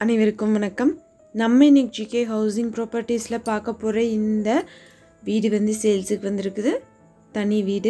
அனைவருக்கும் வணக்கம் நம்ம இன்னைக்கு ஜிகே ஹவுசிங் ப்ராப்பர்ட்டிஸில் பார்க்க போகிற இந்த வீடு வந்து சேல்ஸுக்கு வந்திருக்குது தனி வீடு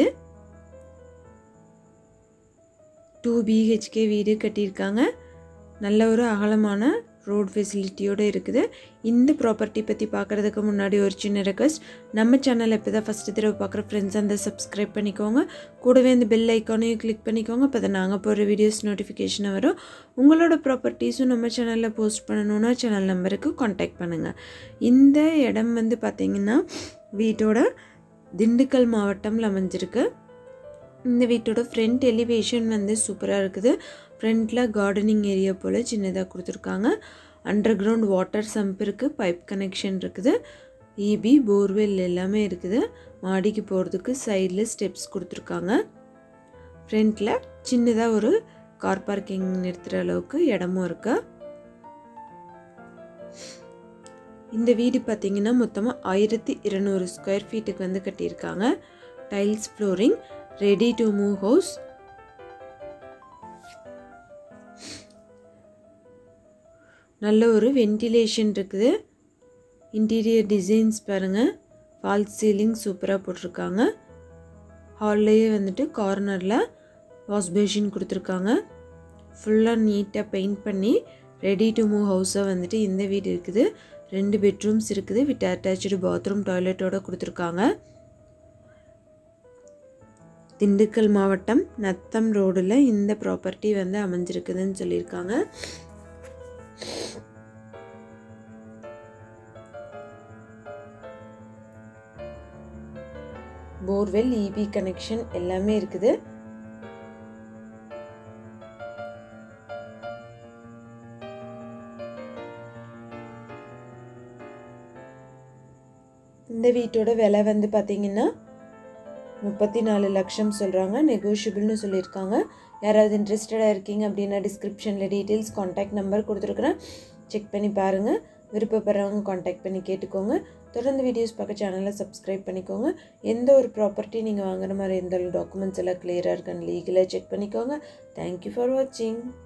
டூ பிஹெச்கே வீடு கட்டியிருக்காங்க நல்ல ஒரு அகலமான ரோட் ஃபெசிலிட்டியோடு இருக்குது இந்த ப்ராப்பர்ட்டி பற்றி பார்க்குறதுக்கு முன்னாடி ஒரு சின்ன ரெக்வஸ்ட் நம்ம சேனல் இப்போ தான் ஃபஸ்ட்டு தடவை பார்க்குற ஃப்ரெண்ட்ஸ் அந்த சப்ஸ்கிரைப் பண்ணிக்கோங்க கூடவே இந்த பெல் ஐக்கானையும் கிளிக் பண்ணிக்கோங்க இப்போ தான் நாங்கள் போடுற வீடியோஸ் நோட்டிஃபிகேஷன் வரும் உங்களோட ப்ராப்பர்ட்டிஸும் நம்ம சேனலில் போஸ்ட் பண்ணணுன்னா சேனல் நம்பருக்கு காண்டாக்ட் பண்ணுங்கள் இந்த இடம் வந்து பார்த்திங்கன்னா வீட்டோட திண்டுக்கல் மாவட்டம்ல அமைஞ்சிருக்கு இந்த வீட்டோட ஃப்ரண்ட் எலிவேஷன் வந்து சூப்பராக இருக்குது ஃப்ரண்ட்டில் கார்டனிங் ஏரியா போல் சின்னதாக கொடுத்துருக்காங்க அண்டர் கிரவுண்ட் வாட்டர் சம்ப் இருக்குது பைப் கனெக்ஷன் இருக்குது இபி போர்வெல் எல்லாமே இருக்குது மாடிக்கு போகிறதுக்கு சைடில் ஸ்டெப்ஸ் கொடுத்துருக்காங்க ஃப்ரண்ட்டில் சின்னதாக ஒரு கார் பார்க்கிங் நிறுத்துகிற அளவுக்கு இடமும் இருக்குது இந்த வீடு பார்த்திங்கன்னா மொத்தமாக ஆயிரத்தி இருநூறு ஸ்கொயர் ஃபீட்டுக்கு வந்து கட்டியிருக்காங்க tiles flooring ready to move house நல்ல ஒரு வென்டிலேஷன் இருக்குது இன்டீரியர் டிசைன்ஸ் பாருங்கள் ஃபால்ஸ் சீலிங் சூப்பராக போட்டிருக்காங்க ஹால்லையே வந்துட்டு கார்னரில் வாஷ் பேஷின் கொடுத்துருக்காங்க ஃபுல்லாக நீட்டாக பெயிண்ட் பண்ணி ரெடி டு மூவ் ஹவுஸாக வந்துட்டு இந்த வீடு இருக்குது ரெண்டு பெட்ரூம்ஸ் இருக்குது வித் அட்டாச்சு பாத்ரூம் டாய்லெட்டோட கொடுத்துருக்காங்க திண்டுக்கல் மாவட்டம் நத்தம் ரோடில் இந்த ப்ராப்பர்ட்டி வந்து அமைஞ்சிருக்குதுன்னு சொல்லியிருக்காங்க போர்வெல் இபி கனெக்ஷன் எல்லாமே இருக்குது இந்த வீட்டோட விலை வந்து பார்த்தீங்கன்னா முப்பத்தி நாலு லட்சம் சொல்கிறாங்க நெகோஷியபிள்னு சொல்லியிருக்காங்க யாராவது இன்ட்ரெஸ்டடாக இருக்கீங்க அப்படின்னா டிஸ்கிரிப்ஷனில் டீட்டெயில்ஸ் காண்டாக்ட் நம்பர் கொடுத்துருக்குறேன் செக் பண்ணி பாருங்கள் விருப்பப்படுறவங்க காண்டாக்ட் பண்ணி கேட்டுக்கோங்க தொடர்ந்து வீடியோஸ் பார்க்க சேனலை சப்ஸ்கிரைப் பண்ணிக்கோங்க எந்த ஒரு ப்ராப்பர்ட்டி நீங்கள் வாங்குற மாதிரி எந்த டாக்குமெண்ட்ஸ் எல்லாம் கிளியராக இருக்கான்னு லீகலாக செக் பண்ணிக்கோங்க தேங்க்யூ ஃபார் வாட்சிங்